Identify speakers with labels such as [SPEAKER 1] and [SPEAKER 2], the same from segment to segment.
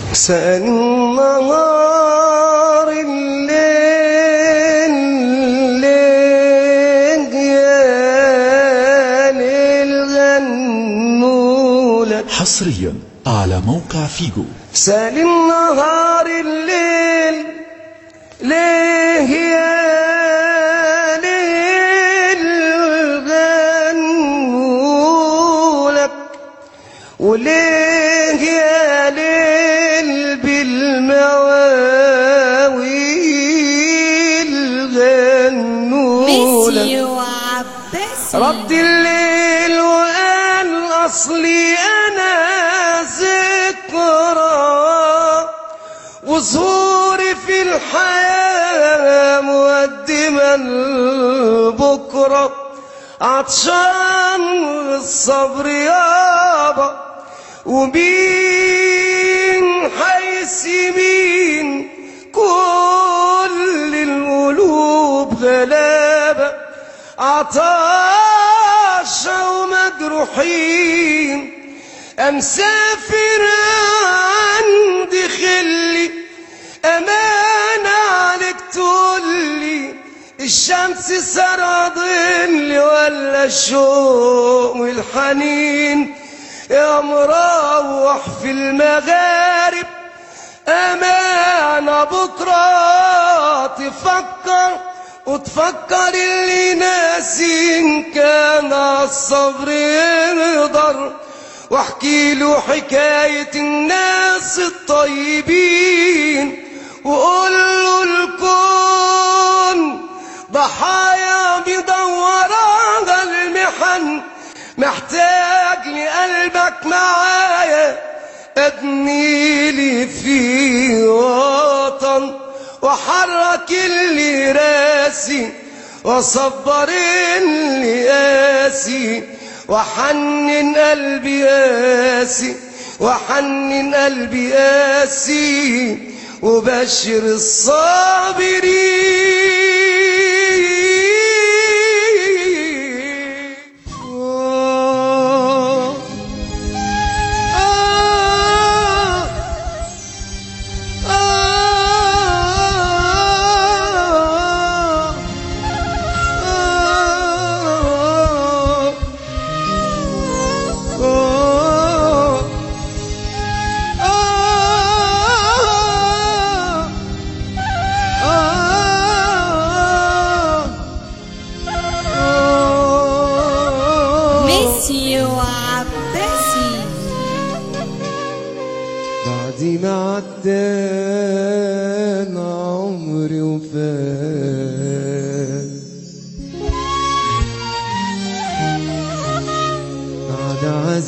[SPEAKER 1] سأل النهار الليل الليل يا ليل غنولك
[SPEAKER 2] حصريا على موقع فيجو
[SPEAKER 1] سأل النهار الليل ليه يا ليل غنولك وليه يا ليل بالمواويل غنولك
[SPEAKER 3] ميسي وعباسي
[SPEAKER 1] رد الليل وقال اصلي انا ذكرى وظهوري في الحياة مقدما لبكرة عطشان الصبر يابا ومين حيث مين كل القلوب غلابة عطاشة ومجروحين أمسافر عندي خلي أمانة عليك تقولي الشمس سرى ظلي ولا الشوق والحنين يا مروح في المغارب أمانة بكرة تفكر وتفكر اللي ناسي إن كان الصبر يقدر واحكي له حكاية الناس الطيبين وقول له الكون ضحايا بيدور على المحن محتاج لقلبك معايا ابني لي في وطن وحرك اللي راسي وصبر اللي قاسي وحنن قلبي قاسي وحنن قلبي قاسي وبشر الصابرين آه آه آه آه
[SPEAKER 3] ميسي وعباسي
[SPEAKER 1] بعد ما عدانا عمري وفات بعد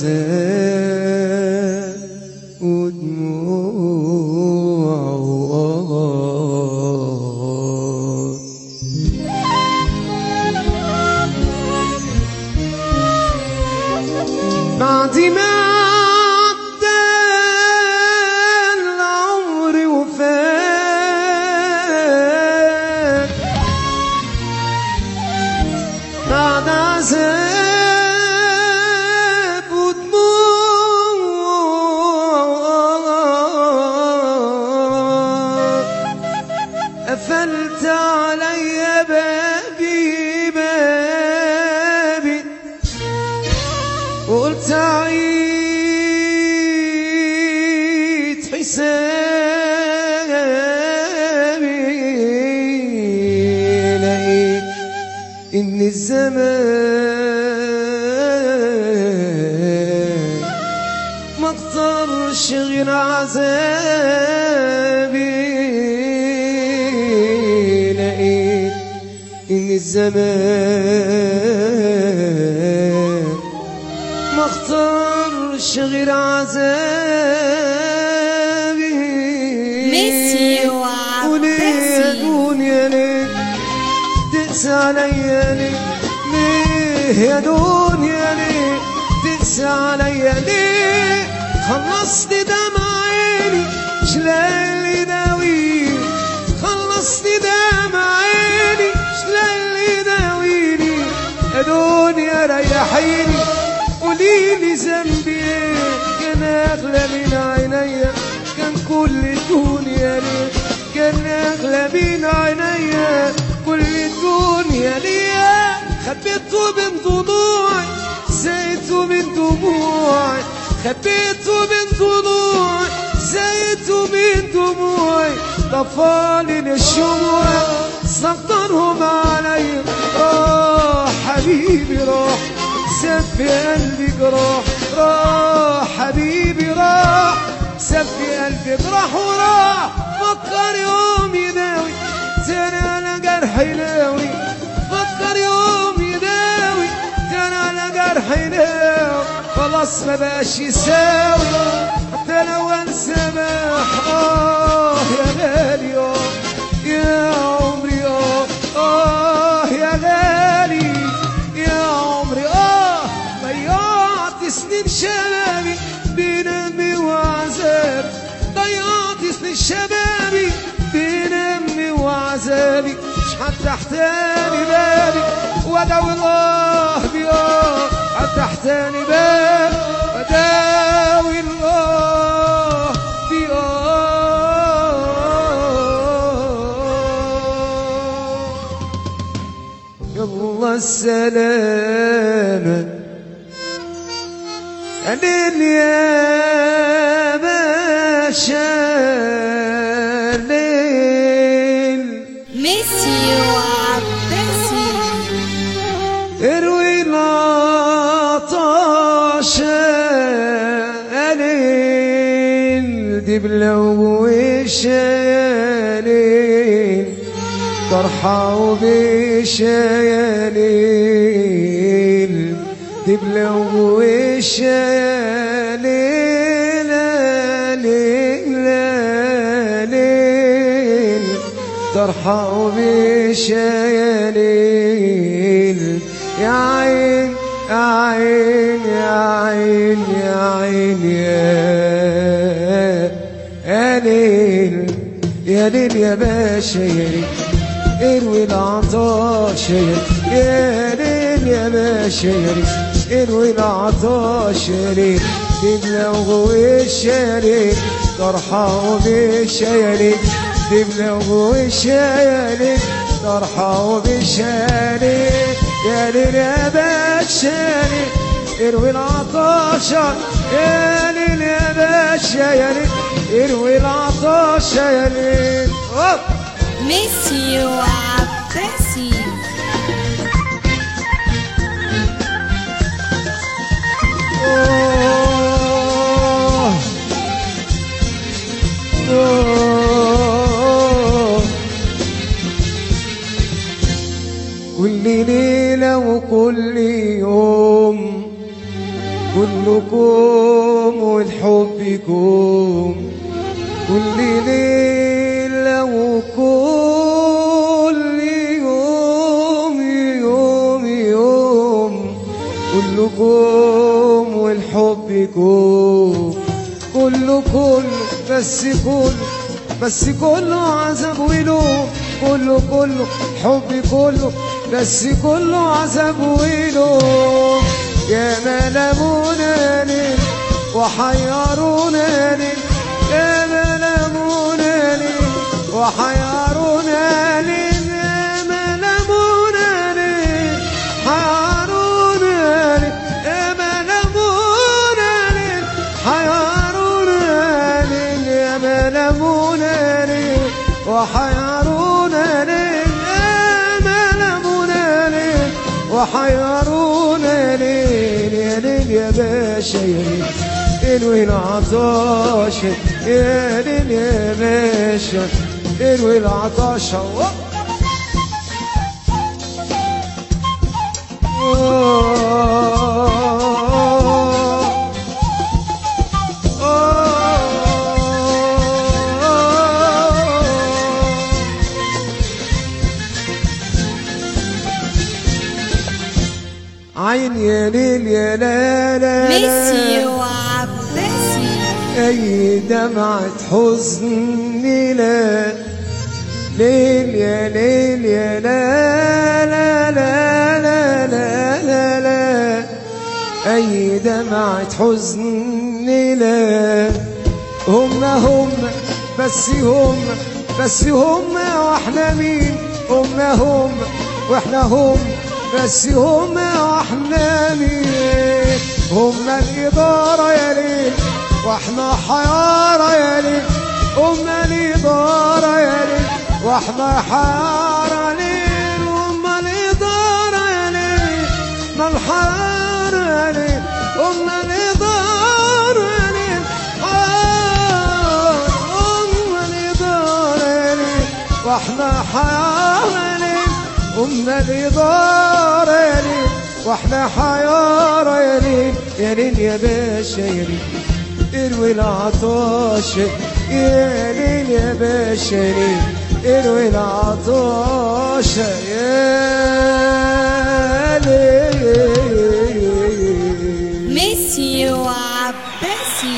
[SPEAKER 1] عذاب ودموع وآه بعد ما عدى العمر وفات بعد عذاب ودموع قفلت علي بابي بابي وقلت عيد حسابي لقيت إن الزمان ما اقدرش غير عذابي لقيت إن الزمان ما اختارش غير عذابي
[SPEAKER 3] ميسي
[SPEAKER 1] وليه يا
[SPEAKER 3] وعباسي
[SPEAKER 1] دنيا ليه تقسى عليا ليه ليه يا دنيا ليه تقسى عليا ليه خلصت دمع عيني مش لاقي اللي يداويني خلصت دمع عيني مش لاقي اللي يداويني يا دنيا ريحيني قوليلي ذنبي ايه كان اغلى من عينيا كان كل ما بين عينيا كل الدنيا ليا خبيته من ضلوعي زيته من دموعي خبيته من ضلوعي زيته من دموعي طفالي الشموع سطرهم علي راح حبيبي راح ساب في قلبي جراح راح حبيبي راح ساب في قلبي جراح وراح فكر يوم يداوي تاني على جرح يلاوي فكر يوم يداوي تاني على جرح يلاوي خلاص ما بقاش يساوي حتى لو انسى ماح اه يا غالي اه يا عمري اه اه يا غالي يا عمري اه ضيعت سنين شبابي بين همي وعذابي ضيعت سنين شبابي بين همي وعذابي مش هتحتاني بالي وادعو الله بياه هتحتاني بالي وادعو الله بياه يلا السلامة الليل يا باشا الليل
[SPEAKER 3] Monsieur Abessi.
[SPEAKER 1] اروي العطش الليل دبلة وشيالين طرحة وبشيالين دبلة وشيالين ليل طرحة وبشيالين يا عين يا عين يا عين يا عين يا يا ليل يا ليل يا باشا يا ليل اروي العطاش يا ليل يا ليل يا باشا يا ليل اروي العطاش يا ليل تبلغ وش يا ليل طرحة وبش يا ليل تبلغ وش يا ليل طرحة وبش يا ليل يا ليل يا باشا يا ليل اروي العطاش يا ليل يا باشا يا ليل اروي العطاش يا ليل أوه.
[SPEAKER 3] Monsieur Abessi.
[SPEAKER 1] أوه. أوه. كل ليلة وكل يوم كلكم والحبكم كل ليلة وكل يوم يوم يوم كلكم والحبكم كله كله بس كله بس كله عذاب ولوم كله كله حب كله بس كله عذاب ولوم يا ما لمونا ليه وحيرونا ليه يا ما لمونا ليه وحيرونا ليه يا ما لمونا ليه حيرونا ليه يا ما لمونا ليه حيرونا ليه يا ما لمونا ليه وحيرونا ليه يا ما لمونا ليه وحيرونا ليه يا ليل يا باشا يا ليل الوي العطاش يا ليل يا باشا الوي العطاش عين يا ليل يا لا لا لا
[SPEAKER 3] Monsieur Abessi.
[SPEAKER 1] أي دمعة حزن لا ليل يا ليل يا لا لا لا لا لا لا لا أي دمعة حزن لا هم هم بس هم بس هم واحنا مين هم هم واحنا هم بس هم واحنا مين هم الإدارة يا ليل واحنا حيارى يا ليل هم الإدارة يا ليل واحنا حيارى ليل هم الإدارة يا ليل ما الحيارى يا ليل هم الإدارة يا ليل حيارى هم الإدارة يا ليل واحنا حيارى ليل هم الإدارة يا ليل واحنا حيارى يا ليل يا ليل يا باشا يا ليل اروي العطاش يا ليل يا باشا يا ليل اروي العطاش يا ليل
[SPEAKER 3] Monsieur Abessi.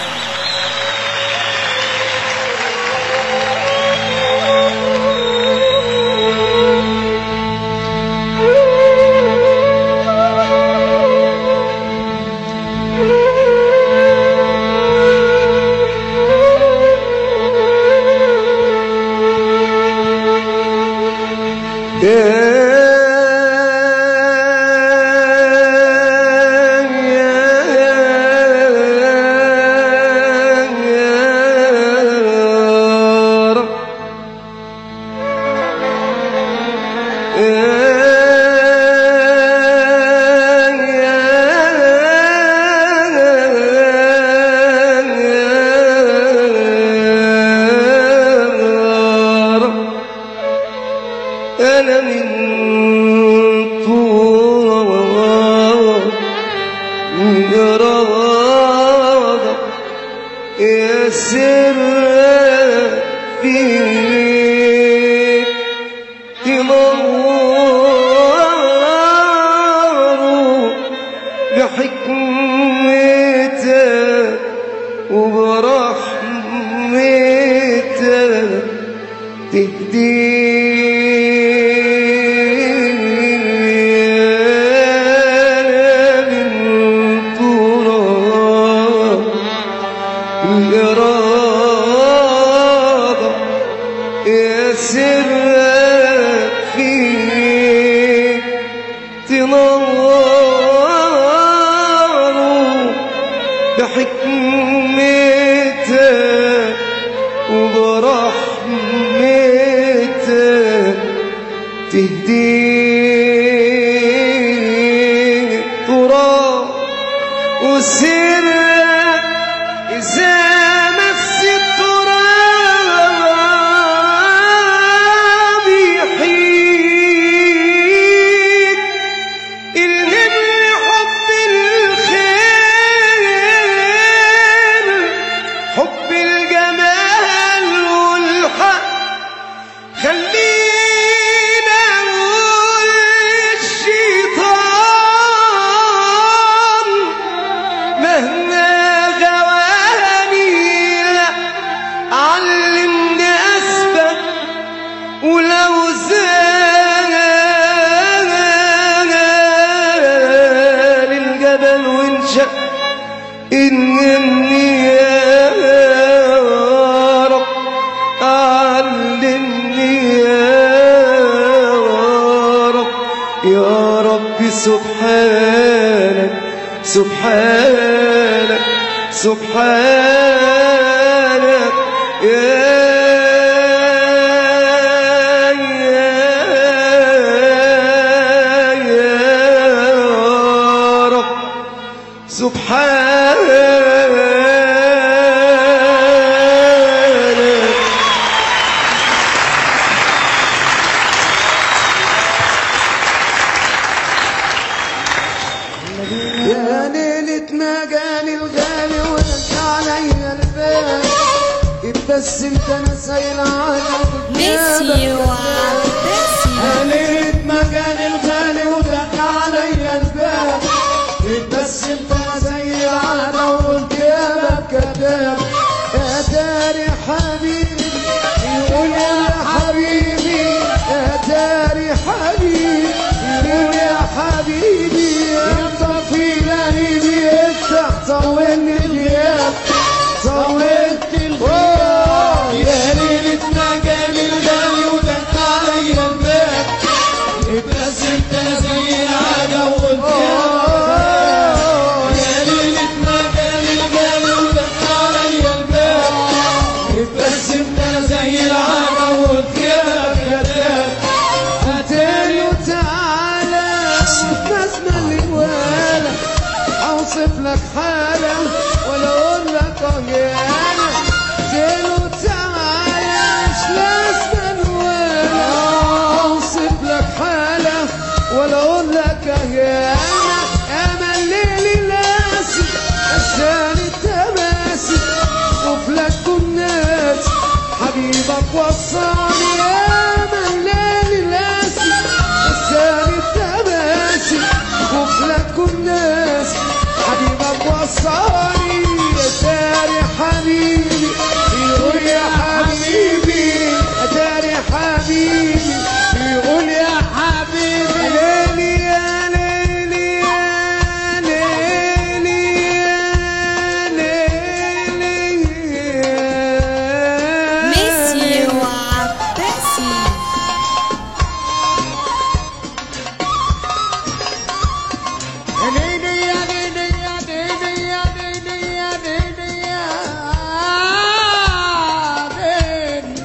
[SPEAKER 4] أنا من طول جرادة يا سر فيك تنور بحكمتك وبرحمتك تهدينا من تراب الإرادة يا سر فيك تنور بحكمتك وبرحمتك تهديني تراب وسرك إذا مس التراب يحييك الهمني حب الخير حب الجمال والحق خلينا نقول الشيطان مهما غواني لا علمني أثبت ولو زال الجبل وانشق إنني يا رب علمني يا رب يا رب سبحانك سبحانك سبحانك يا يا يا رب سبحانك
[SPEAKER 1] يا ليلة ما جاني الغالي ورد عليا البال ابتسمت انا سايل على
[SPEAKER 3] Monsieur Abessi.
[SPEAKER 1] يا ليلة ما جاني الغالي ودق عليا الباب ابتسمت انا سايل على وقلت يا باب كذاب يا داري حبيبي يقول يا حبيبي يا داري حبيبي يقول يا حبيبي انت في لهيبي افتح طولني الغياب طولت الغياب يا ليلة ما جاني حبيبك وصاني يا ملاني الاسي نساني التماسي غفلتكم ناس حبيبك وصاني يا تاري حبيبي يقول يا حبيبي يا تاري حبيبي يقول يا حبيبي يا ليلي يا ليلي يا ليلي يا ليلي
[SPEAKER 3] Monsieur Abessi.
[SPEAKER 1] يا ليلي يا ليلي يا ليلي يا ليلي يا ليلي يا ليلي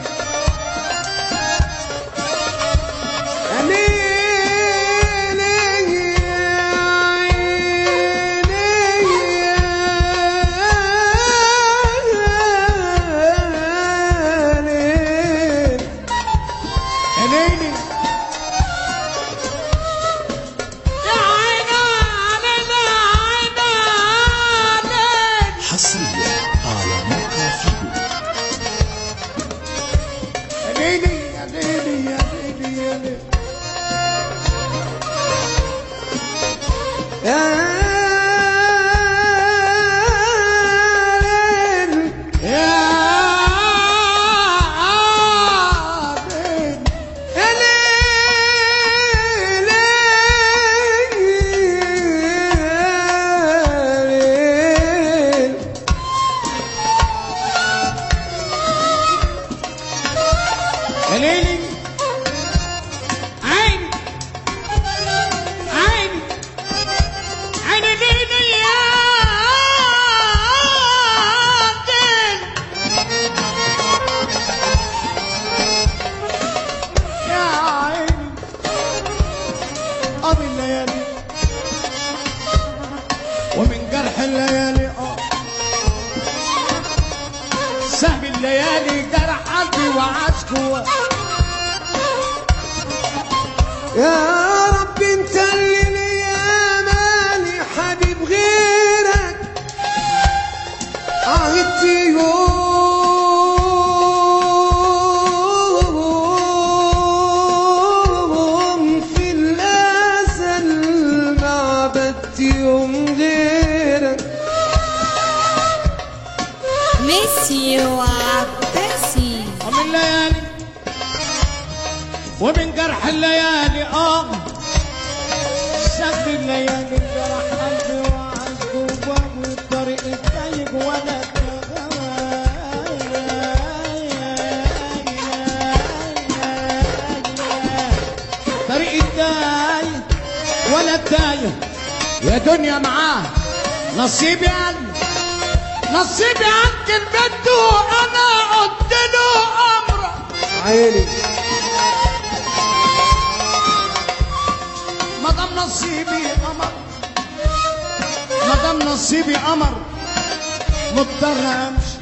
[SPEAKER 1] يا ليلي يا عيني يا ليلي يا عيني علينا عيني
[SPEAKER 2] حصريا على موقع فيجو
[SPEAKER 1] يا ليلي يا ليلي يا ليلي يا ليلي يا ليل يا ليل يا ليل يا ليلي عيني عيني عيني ليلي يا ليل يا عيني اه الليالي ومن جرح الليالي اه سهم الليالي جرح قلبي وعاش جوا يا رب انت اللي ليا مالي حبيب غيرك عهدت يوم في الازل ما عبدت يوم غيرك
[SPEAKER 3] Monsieur Abessi.
[SPEAKER 1] ومن الليالي ومن جرح الليالي اه سد الليالي جرح قلبي وعز جواه والطريق الضيق ولا طريق الداي ولا الداية يا دنيا معاه نصيبي أنا نصيبي عند البنت وانا قلت له امرك عيني ما دام نصيبي قمر ما دام نصيبي قمر مضطر امشي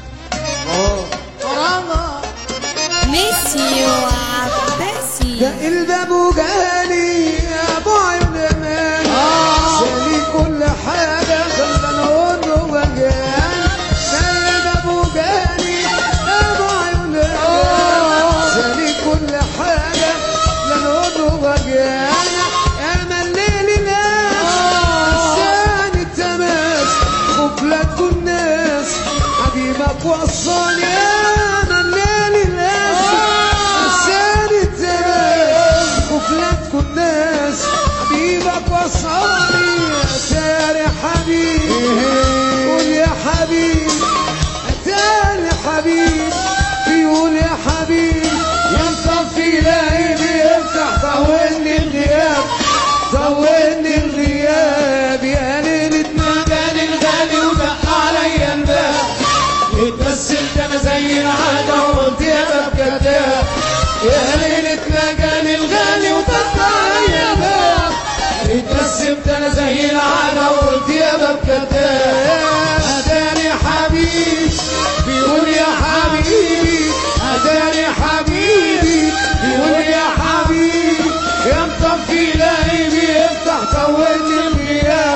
[SPEAKER 1] غرامة
[SPEAKER 3] Monsieur Abessi.
[SPEAKER 1] ده الباب وجالي يا ابو عيون امان سالي كل حاجه خلى نقول له وجان ده الباب وجالي يا ابو عيون امان سالي كل حاجه لا نقول له وجان يا مليل ناس لسان التماس غفلة الناس حبيبك وصاني يا مليل ناس لسان التماس غفلتكم الناس حبيبك وصاني يا تاري حبيبي قول يا حبيبي تاني حبيب بيقول يا حبيب ينطفي لعيني يفتح طولني الغياب طولني الغياب يا ليلة ما كان الغالي ودق عليا الباب اتبسمت انا زي العادة وقلت يا باب كذاب يا ليلة ما كان الغالي ودق عليا الباب اتبسمت انا زي العادة وقلت يا باب كذاب اتاني حبيب بيقول يا حبيبي اتاني حبيبي بيقول يا حبيبي يا مطفي لعيبي افتح طولني الغياب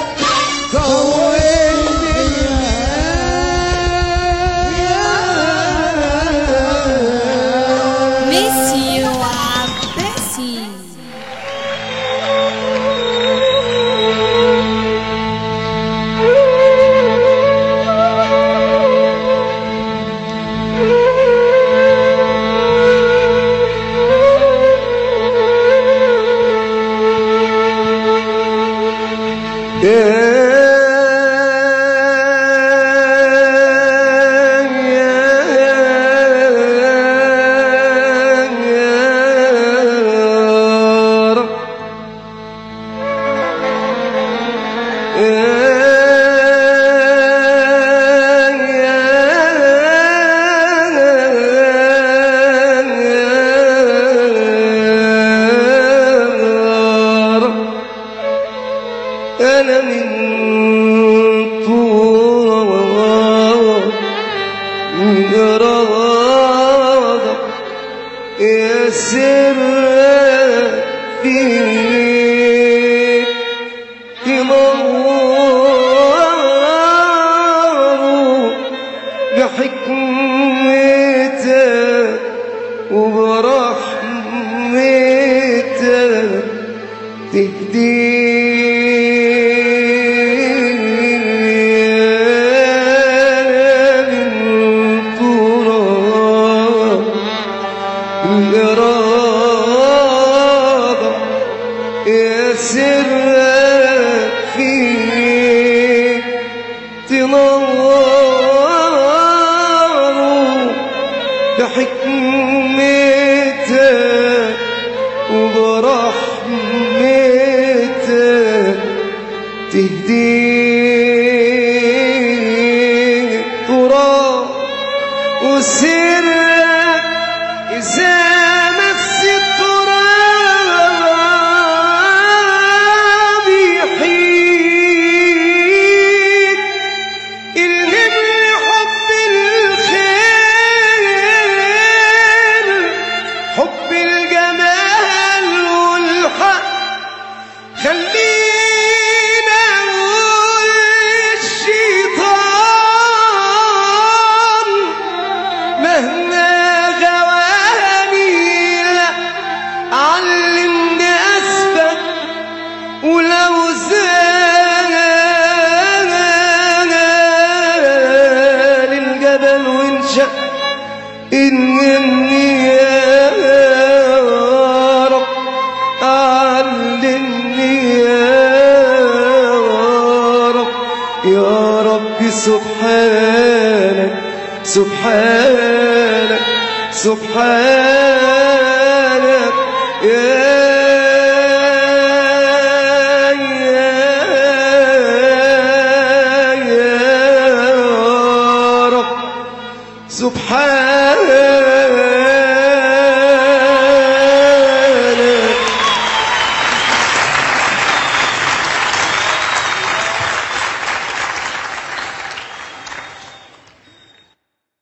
[SPEAKER 1] طولني الغياب
[SPEAKER 4] سر فيك تنور بحكمتك وبرحمتك تهدينا من تراب الإرادة يا سر فيك تنور بحكمتك وبرحمتك تهديني تراب وسرك إذا مس التراب يحييك الهمني حب الخير حب الجمال والحق خلينا نقول الشيطان مهما غواني لا علمني أثبت ولو زال الجبل وانشق إنني يا رب علمني يا رب يا رب سبحانك سبحانك سبحانك